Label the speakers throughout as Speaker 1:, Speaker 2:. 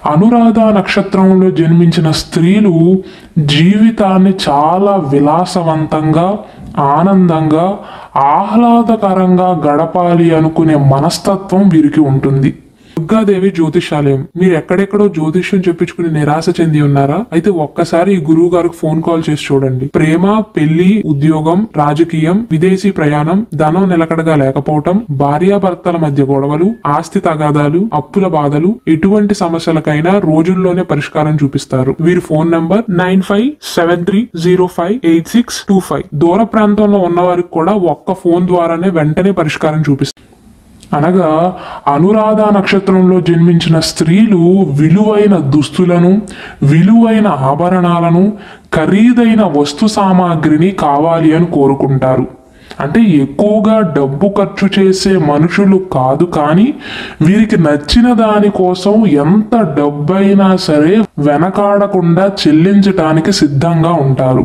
Speaker 1: అనురాధ నక్షత్రంలో జన్మించిన స్త్రీలు జీవితాన్ని చాలా విలాసవంతంగా ఆనందంగా ఆహ్లాదకరంగా గడపాలి అనుకునే మనస్తత్వం వీరికి ఉంటుంది దుర్గాదేవి జ్యోతిషాలయం మీరు ఎక్కడెక్కడో జ్యోతిష్యం చెప్పించుకుని నిరాశ చెంది ఉన్నారా అయితే ఒక్కసారి ఈ గురువు గారికి ఫోన్ కాల్ చేసి చూడండి ప్రేమ పెళ్లి ఉద్యోగం రాజకీయం విదేశీ ప్రయాణం ధనం నిలకడగా లేకపోవటం భార్యాభర్తల మధ్య గొడవలు ఆస్తి తగాదాలు అప్పుల బాధలు ఎటువంటి సమస్యలకైనా రోజుల్లోనే పరిష్కారం చూపిస్తారు వీరి phone number nine five seven three zero five eight six two five దూర ప్రాంతంలో ఉన్న వారికి కూడా ఒక్క ఫోన్ ద్వారానే వెంటనే పరిష్కారం చూపిస్తారు అనగా అనురాధ నక్షత్రంలో జన్మించిన స్త్రీలు విలువైన దుస్తులను విలువైన ఆభరణాలను ఖరీదైన వస్తు సామాగ్రిని కావాలి అని కోరుకుంటారు అంటే ఎక్కువగా డబ్బు ఖర్చు చేసే మనుషులు కాదు కానీ వీరికి నచ్చిన దానికోసం ఎంత డబ్బైనా సరే వెనకాడకుండా చెల్లించటానికి సిద్ధంగా ఉంటారు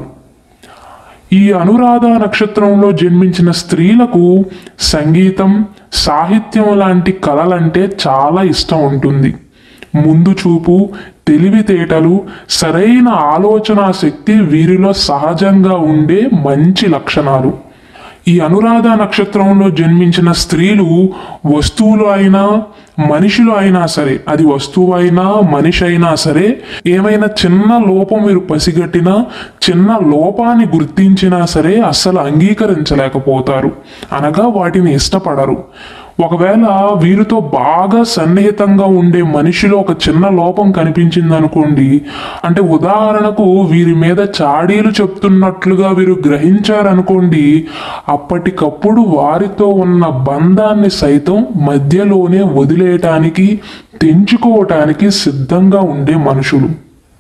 Speaker 1: ఈ అనురాధ నక్షత్రంలో జన్మించిన స్త్రీలకు సంగీతం సాహిత్యం లాంటి కళలంటే చాలా ఇష్టం ఉంటుంది ముందు చూపు తెలివితేటలు సరైన ఆలోచన శక్తి వీరిలో సహజంగా ఉండే మంచి లక్షణాలు ఈ అనురాధ నక్షత్రంలో జన్మించిన స్త్రీలు వస్తువులు అయినా మనుషులు అయినా సరే అది వస్తువు అయినా మనిషి అయినా సరే ఏమైనా చిన్న లోపం మీరు పసిగట్టినా చిన్న లోపాన్ని గుర్తించినా సరే అస్సలు అంగీకరించలేకపోతారు అనగా వాటిని ఇష్టపడరు ఒకవేళ వీరితో బాగా సన్నిహితంగా ఉండే మనిషిలో ఒక చిన్న లోపం కనిపించింది అనుకోండి అంటే ఉదాహరణకు వీరి మీద చాడీలు చెప్తున్నట్లుగా వీరు గ్రహించారనుకోండి అప్పటికప్పుడు వారితో ఉన్న బంధాన్ని సైతం మధ్యలోనే వదిలేయటానికి తెంచుకోవటానికి సిద్ధంగా ఉండే మనుషులు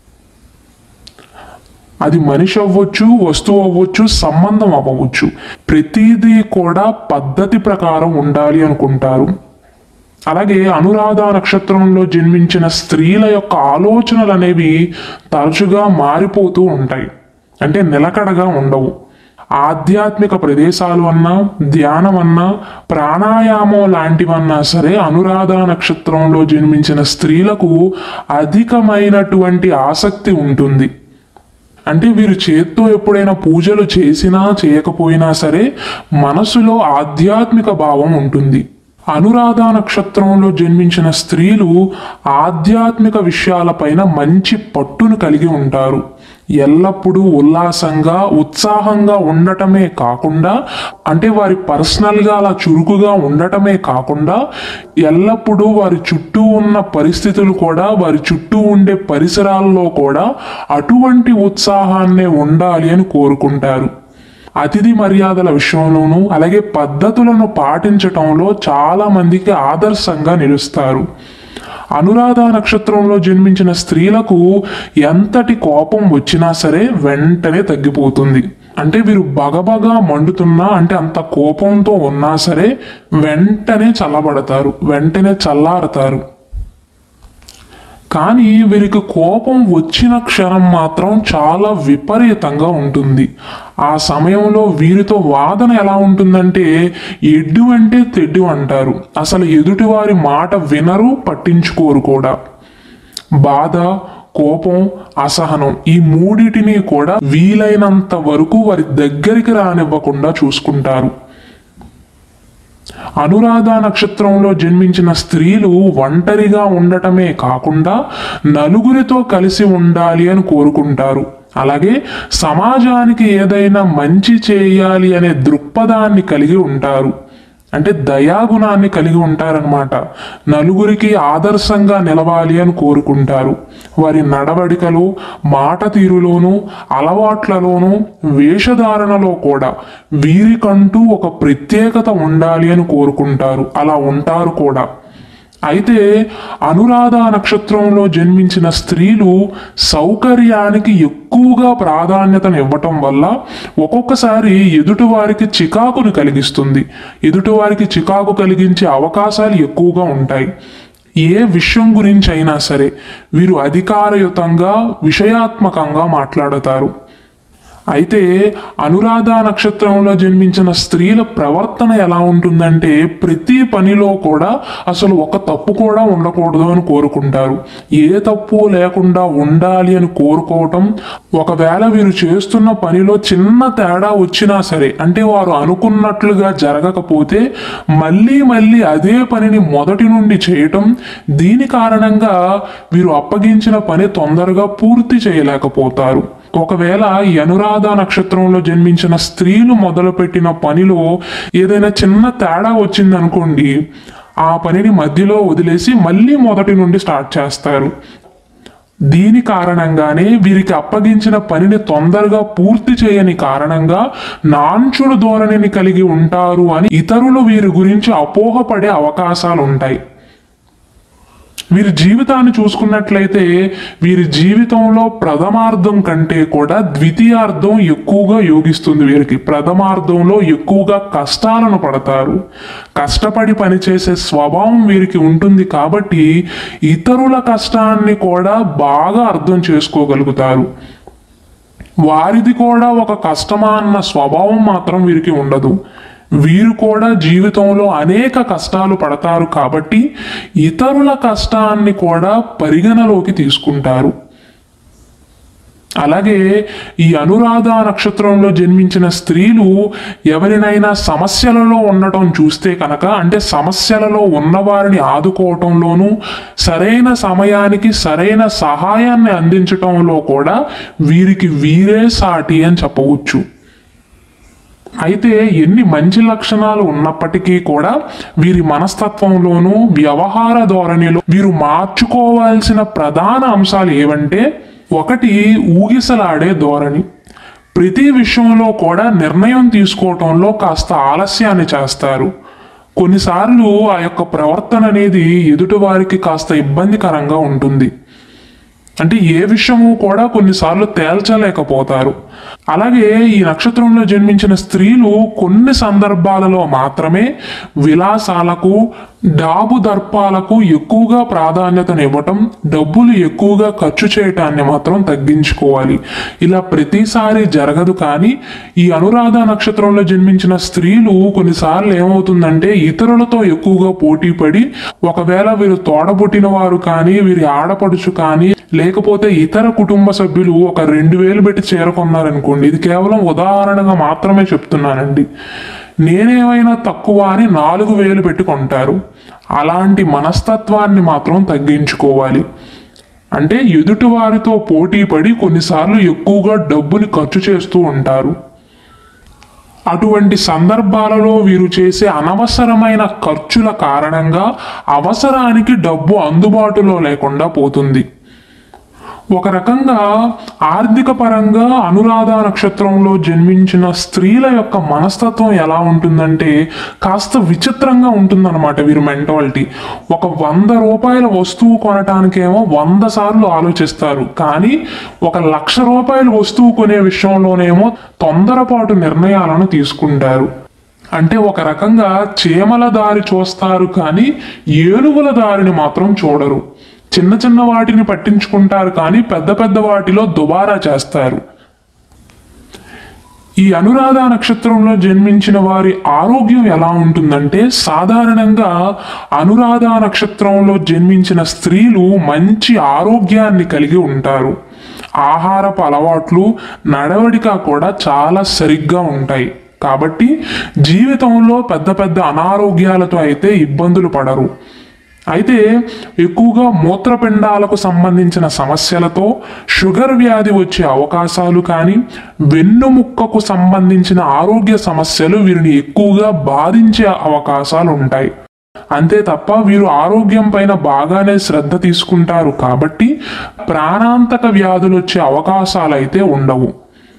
Speaker 1: అది మనిషి అవ్వచ్చు వస్తువు అవ్వచ్చు సంబంధం అవ్వచ్చు ప్రతిదీ కూడా పద్ధతి ప్రకారం ఉండాలి అనుకుంటారు అలాగే అనురాధ నక్షత్రంలో జన్మించిన స్త్రీల యొక్క ఆలోచనలు అనేవి తరచుగా మారిపోతూ ఉంటాయి అంటే నిలకడగా ఉండవు ఆధ్యాత్మిక ప్రదేశాలు అన్నా ధ్యానం అన్నా ప్రాణాయామం లాంటివన్నా సరే అనురాధ నక్షత్రంలో జన్మించిన స్త్రీలకు అధికమైనటువంటి ఆసక్తి ఉంటుంది అంటే వీరు చేత్తో ఎప్పుడైనా పూజలు చేసినా చేయకపోయినా సరే మనసులో ఆధ్యాత్మిక భావం ఉంటుంది అనురాధ నక్షత్రంలో జన్మించిన స్త్రీలు ఆధ్యాత్మిక విషయాలపైన మంచి పట్టును కలిగి ఉంటారు ఎల్లప్పుడూ ఉల్లాసంగా ఉత్సాహంగా ఉండటమే కాకుండా అంటే వారి పర్సనల్గా అలా చురుకుగా ఉండటమే కాకుండా ఎల్లప్పుడూ వారి చుట్టూ ఉన్న పరిస్థితులు కూడా వారి చుట్టూ ఉండే పరిసరాల్లో కూడా అటువంటి ఉత్సాహాన్నే ఉండాలి అని కోరుకుంటారు అతిథి మర్యాదల విషయంలోనూ అలాగే పద్ధతులను పాటించటంలో చాలా మందికి ఆదర్శంగా నిలుస్తారు అనురాధ నక్షత్రంలో జన్మించిన స్త్రీలకు ఎంతటి కోపం వచ్చినా సరే వెంటనే తగ్గిపోతుంది అంటే వీరు బగబగా మండుతున్నా అంటే అంత కోపంతో ఉన్నా సరే వెంటనే చల్లబడతారు వెంటనే చల్లారతారు కానీ వీరికి కోపం వచ్చిన క్షణం మాత్రం చాలా విపరీతంగా ఉంటుంది ఆ సమయంలో వీరితో వాదన ఎలా ఉంటుందంటే ఎడ్డు అంటే తెడ్డు అంటారు అసలు ఎదుటివారి మాట వినరు పట్టించుకోరు కూడా బాధ కోపం అసహనం ఈ మూడిటిని కూడా వీలైనంత వరకు వారి దగ్గరికి రానివ్వకుండా చూసుకుంటారు అనురాధ నక్షత్రంలో జన్మించిన స్త్రీలు ఒంటరిగా ఉండటమే కాకుండా నలుగురితో కలిసి ఉండాలి అని కోరుకుంటారు అలాగే సమాజానికి ఏదైనా మంచి చేయాలి అనే దృక్పథాన్ని కలిగి ఉంటారు అంటే దయాగుణాన్ని కలిగి ఉంటారనమాట నలుగురికి ఆదర్శంగా నిలవాలి అని కోరుకుంటారు వారి నడవడికలో మాట తీరులోనూ అలవాట్లలోనూ వేషధారణలో కూడా వీరికంటూ ఒక ప్రత్యేకత ఉండాలి అని కోరుకుంటారు అలా ఉంటారు కూడా అయితే అనురాధ నక్షత్రంలో జన్మించిన స్త్రీలు సౌకర్యానికి ఎక్కువగా ప్రాధాన్యతను ఇవ్వటం వల్ల ఒక్కొక్కసారి ఎదుటివారికి చికాకును కలిగిస్తుంది ఎదుటివారికి చికాకు కలిగించే అవకాశాలు ఎక్కువగా ఉంటాయి ఏ విషయం గురించి అయినా సరే వీరు అధికారయుతంగా విషయాత్మకంగా మాట్లాడతారు అయితే అనురాధ నక్షత్రంలో జన్మించిన స్త్రీల ప్రవర్తన ఎలా ఉంటుందంటే ప్రతి పనిలో కూడా అసలు ఒక తప్పు కూడా ఉండకూడదు అని కోరుకుంటారు ఏ తప్పు లేకుండా ఉండాలి అని కోరుకోవటం ఒకవేళ వీరు చేస్తున్న పనిలో చిన్న తేడా వచ్చినా సరే అంటే వారు అనుకున్నట్లుగా జరగకపోతే మళ్ళీ మళ్ళీ అదే పనిని మొదటి నుండి చేయటం దీని కారణంగా వీరు అప్పగించిన పని తొందరగా పూర్తి చేయలేకపోతారు ఒకవేళ ఈ అనురాధ నక్షత్రంలో జన్మించిన స్త్రీలు మొదలుపెట్టిన పనిలో ఏదైనా చిన్న తేడా వచ్చిందనుకోండి ఆ పనిని మధ్యలో వదిలేసి మళ్ళీ మొదటి నుండి స్టార్ట్ చేస్తారు దీని కారణంగానే వీరికి అప్పగించిన పనిని తొందరగా పూర్తి చేయని కారణంగా నాంచుడు ధోరణిని కలిగి ఉంటారు అని ఇతరులు వీరి గురించి అపోహపడే అవకాశాలు ఉంటాయి వీరి జీవితాన్ని చూసుకున్నట్లయితే వీరి జీవితంలో ప్రథమార్థం కంటే కూడా ద్వితీయార్థం ఎక్కువగా యోగిస్తుంది వీరికి ప్రథమార్థంలో ఎక్కువగా కష్టాలను పడతారు కష్టపడి పనిచేసే స్వభావం వీరికి ఉంటుంది కాబట్టి ఇతరుల కష్టాన్ని కూడా బాగా అర్థం చేసుకోగలుగుతారు వారిది కూడా ఒక కష్టమా అన్న స్వభావం మాత్రం వీరికి ఉండదు వీరు కూడా జీవితంలో అనేక కష్టాలు పడతారు కాబట్టి ఇతరుల కష్టాన్ని కూడా పరిగణలోకి తీసుకుంటారు అలాగే ఈ అనురాధ నక్షత్రంలో జన్మించిన స్త్రీలు ఎవరినైనా సమస్యలలో ఉండటం చూస్తే కనుక అంటే సమస్యలలో ఉన్నవారిని ఆదుకోవటంలోనూ సరైన సమయానికి సరైన సహాయాన్ని అందించటంలో కూడా వీరికి వీరే సాటి అని చెప్పవచ్చు అయితే ఎన్ని మంచి లక్షణాలు ఉన్నప్పటికీ కూడా వీరి మనస్తత్వంలోనూ వ్యవహార ధోరణిలో వీరు మార్చుకోవాల్సిన ప్రధాన అంశాలు ఏవంటే ఒకటి ఊగిసలాడే ధోరణి ప్రతి విషయంలో కూడా నిర్ణయం తీసుకోవటంలో కాస్త ఆలస్యాన్ని చేస్తారు కొన్నిసార్లు ఆ యొక్క ప్రవర్తన అనేది ఎదుటి వారికి కాస్త ఇబ్బందికరంగా ఉంటుంది అంటే ఏ విషయము కూడా కొన్నిసార్లు తేల్చలేకపోతారు అలాగే ఈ నక్షత్రంలో జన్మించిన స్త్రీలు కొన్ని సందర్భాలలో మాత్రమే విలాసాలకు డాబు దర్పాలకు ఎక్కువగా ప్రాధాన్యతనివ్వటం డబ్బులు ఎక్కువగా ఖర్చు చేయటాన్ని మాత్రం తగ్గించుకోవాలి ఇలా ప్రతిసారి జరగదు కానీ ఈ అనురాధ నక్షత్రంలో జన్మించిన స్త్రీలు కొన్నిసార్లు ఏమవుతుందంటే ఇతరులతో ఎక్కువగా పోటీ పడి ఒకవేళ వీరు తోడబుట్టిన వారు కానీ వీరి ఆడపడుచు కానీ లేకపోతే ఇతర కుటుంబ సభ్యులు ఒక రెండు వేలు పెట్టి చేరుకున్నారనుకోండి ఇది కేవలం ఉదాహరణగా మాత్రమే చెప్తున్నానండి నేనేమైనా తక్కువ అని నాలుగు వేలు పెట్టి కొంటారు అలాంటి మనస్తత్వాన్ని మాత్రం తగ్గించుకోవాలి అంటే ఎదుటి వారితో పోటీ పడి కొన్నిసార్లు ఎక్కువగా డబ్బుని ఖర్చు చేస్తూ ఉంటారు అటువంటి సందర్భాలలో వీరు చేసే అనవసరమైన ఖర్చుల కారణంగా అవసరానికి డబ్బు అందుబాటులో లేకుండా పోతుంది ఒక రకంగా ఆర్థిక పరంగా అనురాధ నక్షత్రంలో జన్మించిన స్త్రీల యొక్క మనస్తత్వం ఎలా ఉంటుందంటే కాస్త విచిత్రంగా ఉంటుందన్నమాట వీరి మెంటాలిటీ ఒక వంద రూపాయల వస్తువు కొనటానికేమో వంద సార్లు ఆలోచిస్తారు కానీ ఒక లక్ష రూపాయల వస్తువు కొనే విషయంలోనేమో తొందరపాటు నిర్ణయాలను తీసుకుంటారు అంటే ఒక రకంగా చీమల దారి చూస్తారు కానీ ఏనుగుల దారిని మాత్రం చూడరు చిన్న చిన్న వాటిని పట్టించుకుంటారు కానీ పెద్ద పెద్ద వాటిలో దుబారా చేస్తారు ఈ అనురాధ నక్షత్రంలో జన్మించిన వారి ఆరోగ్యం ఎలా ఉంటుందంటే సాధారణంగా అనురాధ నక్షత్రంలో జన్మించిన స్త్రీలు మంచి ఆరోగ్యాన్ని కలిగి ఉంటారు ఆహారపు అలవాట్లు నడవడిక కూడా చాలా సరిగ్గా ఉంటాయి కాబట్టి జీవితంలో పెద్ద పెద్ద అనారోగ్యాలతో అయితే ఇబ్బందులు పడరు అయితే ఎక్కువగా మూత్రపిండాలకు సంబంధించిన సమస్యలతో షుగర్ వ్యాధి వచ్చే అవకాశాలు కానీ వెన్నుముక్కకు సంబంధించిన ఆరోగ్య సమస్యలు వీరిని ఎక్కువగా బాధించే అవకాశాలు ఉంటాయి అంతే తప్ప వీరు ఆరోగ్యం పైన బాగానే శ్రద్ధ తీసుకుంటారు కాబట్టి ప్రాణాంతక వ్యాధులు వచ్చే అవకాశాలు అయితే ఉండవు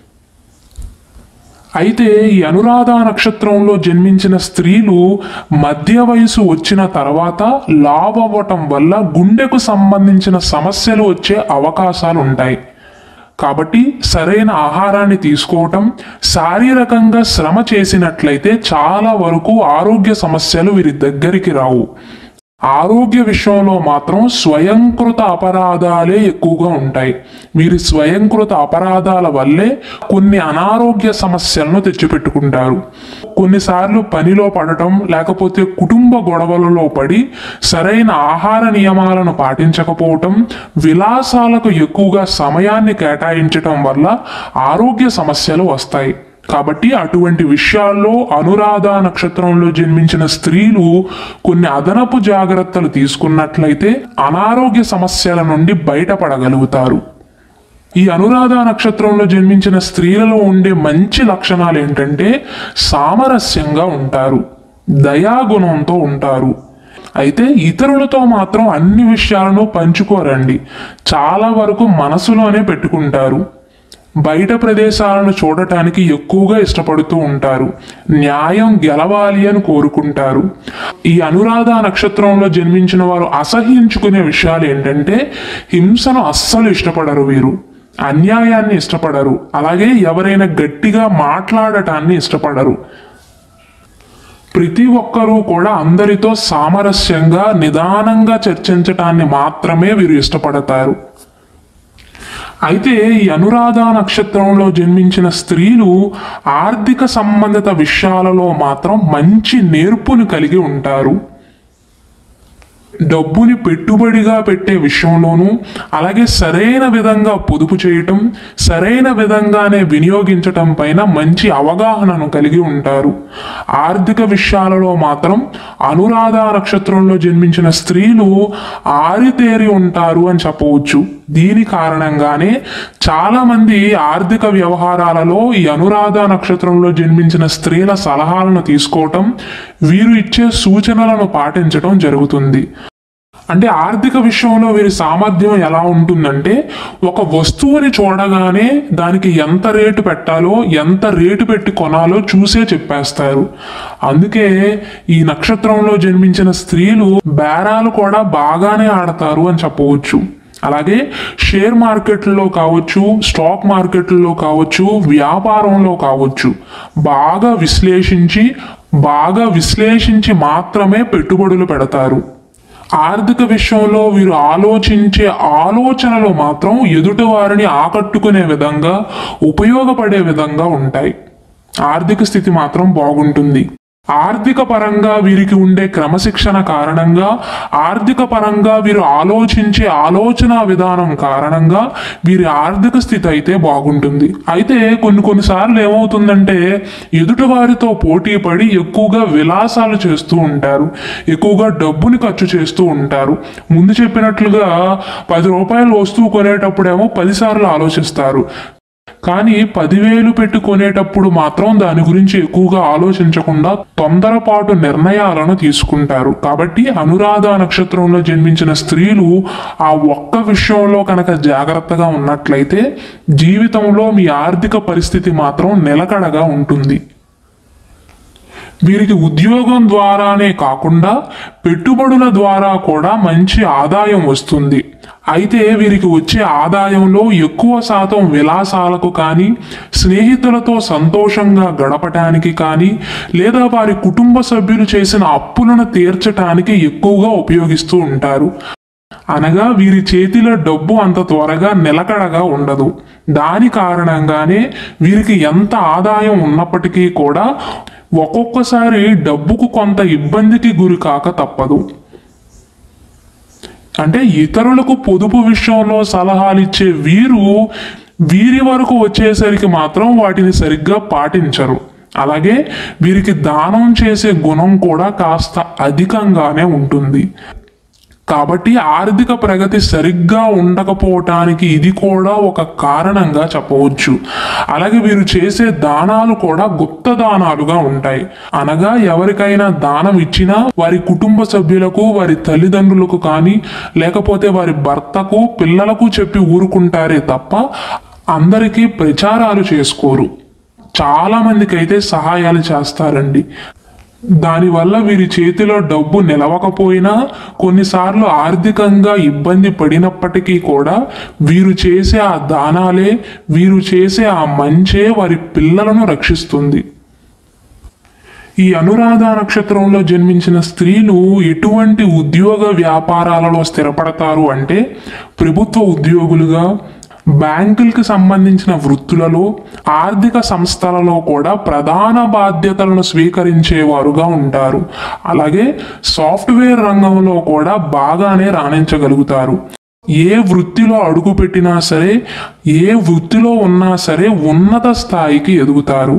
Speaker 1: అయితే ఈ అనురాధ నక్షత్రంలో జన్మించిన స్త్రీలు మధ్య వయసు వచ్చిన తర్వాత లావ్ అవ్వటం వల్ల గుండెకు సంబంధించిన సమస్యలు వచ్చే అవకాశాలు ఉంటాయి కాబట్టి సరైన ఆహారాన్ని తీసుకోవటం శారీరకంగా శ్రమ చేసినట్లయితే చాలా వరకు ఆరోగ్య సమస్యలు వీరి దగ్గరికి రావు ఆరోగ్య విషయంలో మాత్రం స్వయంకృత అపరాధాలే ఎక్కువగా ఉంటాయి వీరి స్వయంకృత అపరాధాల వల్లే కొన్ని అనారోగ్య సమస్యలను తెచ్చిపెట్టుకుంటారు కొన్నిసార్లు పనిలో పడటం లేకపోతే కుటుంబ గొడవలలో పడి సరైన ఆహార నియమాలను పాటించకపోవటం విలాసాలకు ఎక్కువగా సమయాన్ని కేటాయించటం వల్ల ఆరోగ్య సమస్యలు వస్తాయి కాబట్టి అటువంటి విషయాల్లో అనురాధ నక్షత్రంలో జన్మించిన స్త్రీలు కొన్ని అదనపు జాగ్రత్తలు తీసుకున్నట్లయితే అనారోగ్య సమస్యల నుండి బయటపడగలుగుతారు ఈ అనురాధ నక్షత్రంలో జన్మించిన స్త్రీలలో ఉండే మంచి లక్షణాలు ఏంటంటే సామరస్యంగా ఉంటారు దయాగుణంతో ఉంటారు అయితే ఇతరులతో మాత్రం అన్ని విషయాలను పంచుకోరండి చాలా వరకు మనసులోనే పెట్టుకుంటారు బయట ప్రదేశాలను చూడటానికి ఎక్కువగా ఇష్టపడుతూ ఉంటారు న్యాయం గెలవాలి అని కోరుకుంటారు ఈ అనురాధ నక్షత్రంలో జన్మించిన వారు అసహించుకునే విషయాలు ఏంటంటే హింసను అస్సలు ఇష్టపడరు వీరు అన్యాయాన్ని ఇష్టపడరు అలాగే ఎవరైనా గట్టిగా మాట్లాడటాన్ని ఇష్టపడరు ప్రతి ఒక్కరూ కూడా అందరితో సామరస్యంగా నిదానంగా చర్చించటాన్ని మాత్రమే వీరు ఇష్టపడతారు అయితే ఈ అనురాధ నక్షత్రంలో జన్మించిన స్త్రీలు ఆర్థిక సంబంధిత విషయాలలో మాత్రం మంచి నేర్పుని కలిగి ఉంటారు డబ్బుని పెట్టుబడిగా పెట్టే విషయంలోనూ అలాగే సరైన విధంగా పొదుపు చేయటం సరైన విధంగానే వినియోగించటం పైన మంచి అవగాహనను కలిగి ఉంటారు ఆర్థిక విషయాలలో మాత్రం అనురాధ నక్షత్రంలో జన్మించిన స్త్రీలు ఆరితేరి ఉంటారు అని చెప్పవచ్చు దీని కారణంగానే చాలా మంది ఆర్థిక వ్యవహారాలలో ఈ అనురాధ నక్షత్రంలో జన్మించిన స్త్రీల సలహాలను తీసుకోవటం వీరు ఇచ్చే సూచనలను పాటించడం జరుగుతుంది అంటే ఆర్థిక విషయంలో వీరి సామర్థ్యం ఎలా ఉంటుందంటే ఒక వస్తువుని చూడగానే దానికి ఎంత రేటు పెట్టాలో ఎంత రేటు పెట్టి కొనాలో చూసే చెప్పేస్తారు అందుకే ఈ నక్షత్రంలో జన్మించిన స్త్రీలు బేరాలు కూడా బాగానే ఆడతారు అని చెప్పవచ్చు అలాగే షేర్ మార్కెట్లో కావచ్చు స్టాక్ మార్కెట్లో కావచ్చు వ్యాపారంలో కావచ్చు బాగా విశ్లేషించి బాగా విశ్లేషించి మాత్రమే పెట్టుబడులు పెడతారు ఆర్థిక విషయంలో వీరు ఆలోచించే ఆలోచనలు మాత్రం ఎదుటి వారిని ఆకట్టుకునే విధంగా ఉపయోగపడే విధంగా ఉంటాయి ఆర్థిక స్థితి మాత్రం బాగుంటుంది ఆర్థిక పరంగా వీరికి ఉండే క్రమశిక్షణ కారణంగా ఆర్థిక పరంగా వీరు ఆలోచించే ఆలోచన విధానం కారణంగా వీరి ఆర్థిక స్థితి అయితే బాగుంటుంది అయితే కొన్ని కొన్నిసార్లు ఏమవుతుందంటే ఎదుటి వారితో పోటీ పడి ఎక్కువగా విలాసాలు చేస్తూ ఉంటారు ఎక్కువగా డబ్బుని ఖర్చు చేస్తూ ఉంటారు ముందు చెప్పినట్లుగా పది రూపాయలు వస్తువు కొనేటప్పుడేమో పదిసార్లు ఆలోచిస్తారు కానీ పదివేలు పెట్టి కొనేటప్పుడు మాత్రం దాని గురించి ఎక్కువగా ఆలోచించకుండా తొందరపాటు నిర్ణయాలను తీసుకుంటారు కాబట్టి అనురాధ నక్షత్రంలో జన్మించిన స్త్రీలు ఆ ఒక్క విషయంలో కనుక జాగ్రత్తగా ఉన్నట్లయితే జీవితంలో మీ ఆర్థిక పరిస్థితి మాత్రం నిలకడగా ఉంటుంది వీరికి ఉద్యోగం ద్వారానే కాకుండా పెట్టుబడుల ద్వారా కూడా మంచి ఆదాయం వస్తుంది అయితే వీరికి వచ్చే ఆదాయంలో ఎక్కువ శాతం విలాసాలకు కానీ స్నేహితులతో సంతోషంగా గడపటానికి కానీ లేదా వారి కుటుంబ సభ్యులు చేసిన అప్పులను తీర్చటానికి ఎక్కువగా ఉపయోగిస్తూ ఉంటారు అనగా వీరి చేతిలో డబ్బు అంత త్వరగా నిలకడగా ఉండదు దాని కారణంగానే వీరికి ఎంత ఆదాయం ఉన్నప్పటికీ కూడా ఒక్కొక్కసారి డబ్బుకు కొంత ఇబ్బందికి గురి కాక తప్పదు అంటే ఇతరులకు పొదుపు విషయంలో సలహాలు ఇచ్చే వీరు వీరి వరకు వచ్చేసరికి మాత్రం వాటిని సరిగ్గా పాటించరు అలాగే వీరికి దానం చేసే గుణం కూడా కాస్త అధికంగానే ఉంటుంది కాబట్టి ఆర్థిక ప్రగతి సరిగ్గా ఉండకపోవటానికి ఇది కూడా ఒక కారణంగా చెప్పవచ్చు అలాగే వీరు చేసే దానాలు కూడా గుప్త దానాలుగా ఉంటాయి అనగా ఎవరికైనా దానం ఇచ్చినా వారి కుటుంబ సభ్యులకు వారి తల్లిదండ్రులకు కానీ లేకపోతే వారి భర్తకు పిల్లలకు చెప్పి ఊరుకుంటారే తప్ప అందరికీ ప్రచారాలు చేసుకోరు చాలా మందికి అయితే సహాయాలు చేస్తారండి దానివల్ల వీరి చేతిలో డబ్బు నిలవకపోయినా కొన్నిసార్లు ఆర్థికంగా ఇబ్బంది పడినప్పటికీ కూడా వీరు చేసే ఆ దానాలే వీరు చేసే ఆ మంచే వారి పిల్లలను రక్షిస్తుంది ఈ అనురాధ నక్షత్రంలో జన్మించిన స్త్రీలు ఎటువంటి ఉద్యోగ వ్యాపారాలలో స్థిరపడతారు అంటే ప్రభుత్వ ఉద్యోగులుగా బ్యాంకులకు సంబంధించిన వృత్తులలో ఆర్థిక సంస్థలలో కూడా ప్రధాన బాధ్యతలను స్వీకరించేవారుగా ఉంటారు అలాగే సాఫ్ట్వేర్ రంగంలో కూడా బాగానే రాణించగలుగుతారు ఏ వృత్తిలో అడుగు పెట్టినా సరే ఏ వృత్తిలో ఉన్నా సరే ఉన్నత స్థాయికి ఎదుగుతారు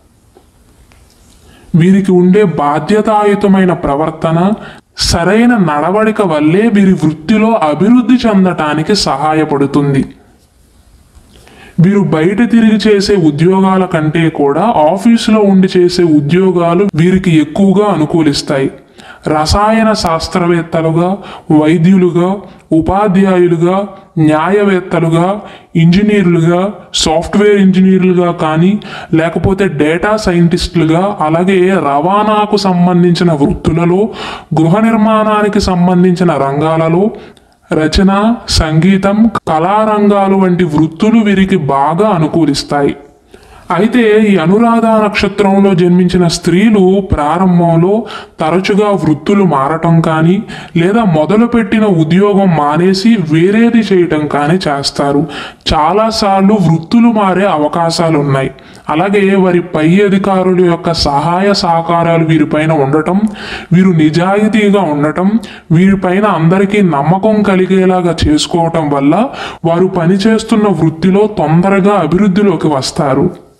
Speaker 1: వీరికి ఉండే బాధ్యతాయుతమైన ప్రవర్తన సరైన నడవడిక వల్లే వీరి వృత్తిలో అభివృద్ధి చెందటానికి సహాయపడుతుంది వీరు బయట తిరిగి చేసే ఉద్యోగాల కంటే కూడా ఆఫీసులో ఉండి చేసే ఉద్యోగాలు వీరికి ఎక్కువగా అనుకూలిస్తాయి రసాయన శాస్త్రవేత్తలుగా వైద్యులుగా ఉపాధ్యాయులుగా న్యాయవేత్తలుగా ఇంజనీర్లుగా సాఫ్ట్వేర్ ఇంజనీర్లుగా కానీ లేకపోతే డేటా సైంటిస్టులుగా అలాగే రవాణాకు సంబంధించిన వృత్తులలో గృహ నిర్మాణానికి సంబంధించిన రంగాలలో రచన సంగీతం కళారంగాలు వంటి వృత్తులు వీరికి బాగా అనుకూలిస్తాయి అయితే ఈ అనురాధ నక్షత్రంలో జన్మించిన స్త్రీలు ప్రారంభంలో తరచుగా వృత్తులు మారటం కానీ లేదా మొదలుపెట్టిన ఉద్యోగం మానేసి వేరేది చేయటం కానీ చేస్తారు చాలాసార్లు వృత్తులు మారే అవకాశాలు ఉన్నాయి అలాగే వారి పై అధికారుల యొక్క సహాయ సహకారాలు వీరిపైన ఉండటం వీరు నిజాయితీగా ఉండటం వీరిపైన అందరికీ నమ్మకం కలిగేలాగా చేసుకోవటం వల్ల వారు పనిచేస్తున్న వృత్తిలో తొందరగా అభివృద్ధిలోకి వస్తారు